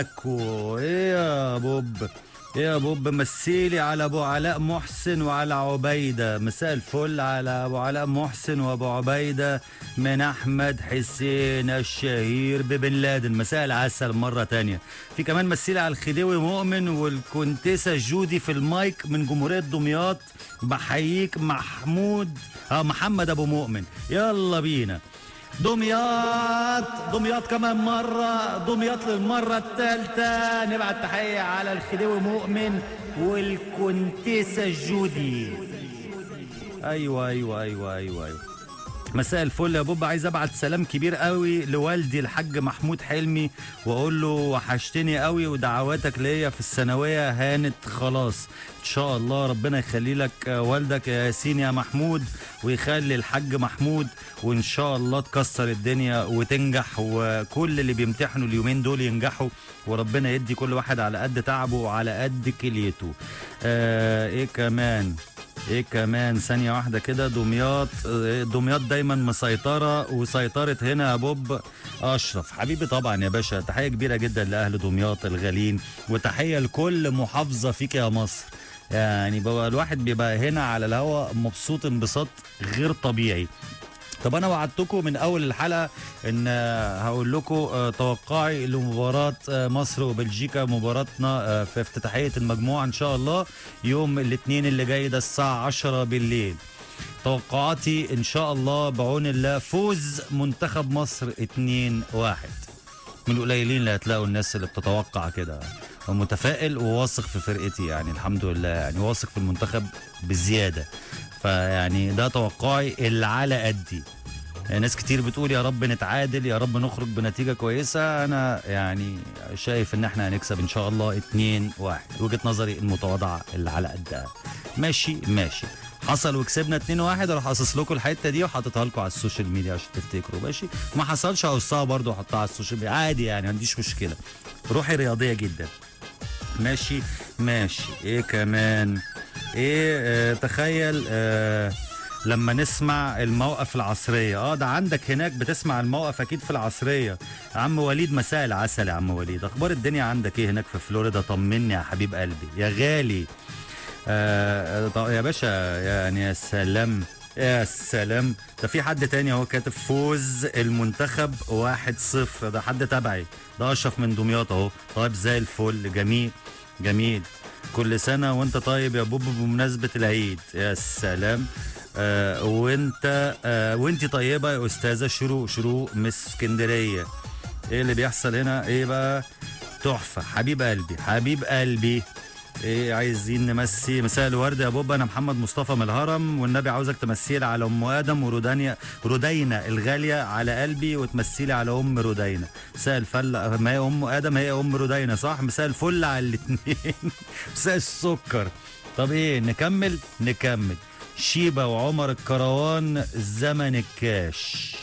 اكو ايه يا بوب ايه يا بوب مثيلي على ابو علاء محسن وعلى عبيده مساء الفل على ابو علاء محسن وابو عبيده من احمد حسين الشهير ببن لادن مساء العسل مره تانية في كمان مثيلي على الخديوي مؤمن والكونتيسه جودي في المايك من جمهوريه دمياط بحييك محمود اه محمد ابو مؤمن يلا بينا دمياط دمياط كمان مرة دمياط للمرة الثالثة نبعت تحية على الخديوي مؤمن والكونتيسة جودي أيوة أيوة أيوة أيوة أيوة مساء الفل يا بوب عايز ابعت سلام كبير قوي لوالدي الحاج محمود حلمي واقول له وحشتني قوي ودعواتك ليا في الثانويه هانت خلاص ان شاء الله ربنا يخلي لك والدك يا ياسين يا محمود ويخلي الحاج محمود وان شاء الله تكسر الدنيا وتنجح وكل اللي بيمتحنوا اليومين دول ينجحوا وربنا يدي كل واحد على قد تعبه وعلى قد كليته آه ايه كمان ايه كمان ثانية واحدة كده دمياط آه، دمياط دايما مسيطرة وسيطرة هنا يا بوب أشرف حبيبي طبعا يا باشا تحية كبيرة جدا لأهل دمياط الغالين وتحية لكل محافظة فيك يا مصر يعني بقى الواحد بيبقى هنا على الهوا مبسوط انبساط غير طبيعي طب انا وعدتكم من اول الحلقه ان آه، هقول لكم آه، توقعي لمباراه آه، مصر وبلجيكا مباراتنا آه، في افتتاحيه المجموعه ان شاء الله يوم الاثنين اللي جاي ده الساعه 10 بالليل توقعاتي ان شاء الله بعون الله فوز منتخب مصر 2-1 من القليلين اللي هتلاقوا الناس اللي بتتوقع كده متفائل وواثق في فرقتي يعني الحمد لله يعني واثق في المنتخب بزياده فيعني ده توقعي اللي على قدي ناس كتير بتقول يا رب نتعادل يا رب نخرج بنتيجة كويسة أنا يعني شايف إن إحنا هنكسب إن شاء الله 2 1 وجهة نظري المتواضعة اللي على قدها ماشي ماشي حصل وكسبنا 2 1 اروح قاصص لكم الحته دي وحاططها لكم على السوشيال ميديا عشان تفتكروا ماشي ما حصلش هقصها برضه واحطها على السوشيال ميديا عادي يعني ما عنديش مشكله روحي رياضيه جدا ماشي ماشي ايه كمان ايه آه تخيل آه لما نسمع الموقف العصرية اه ده عندك هناك بتسمع الموقف اكيد في العصرية عم وليد مساء العسل يا عم وليد اخبار الدنيا عندك ايه هناك في فلوريدا طمني يا حبيب قلبي يا غالي آه طب يا باشا يعني يا سلام يا سلام ده في حد تاني هو كاتب فوز المنتخب 1-0 ده حد تبعي ده اشرف من دمياط اهو طيب زي الفل جميل جميل كل سنه وانت طيب يا بوب بمناسبه العيد يا سلام آه وانت آه وانت طيبه يا استاذه شروق شروق من اسكندريه ايه اللي بيحصل هنا ايه بقى تحفه حبيب قلبي حبيب قلبي ايه عايزين نمسي مساء الورد يا بوب انا محمد مصطفى من الهرم والنبي عاوزك تمسيلي على ام ادم ورودانيا رودينا الغاليه على قلبي وتمسيلي على ام رودينا مساء الفل ما هي ام ادم هي ام رودينا صح مساء الفل على الاثنين مساء السكر طب ايه نكمل نكمل شيبة وعمر الكروان زمن الكاش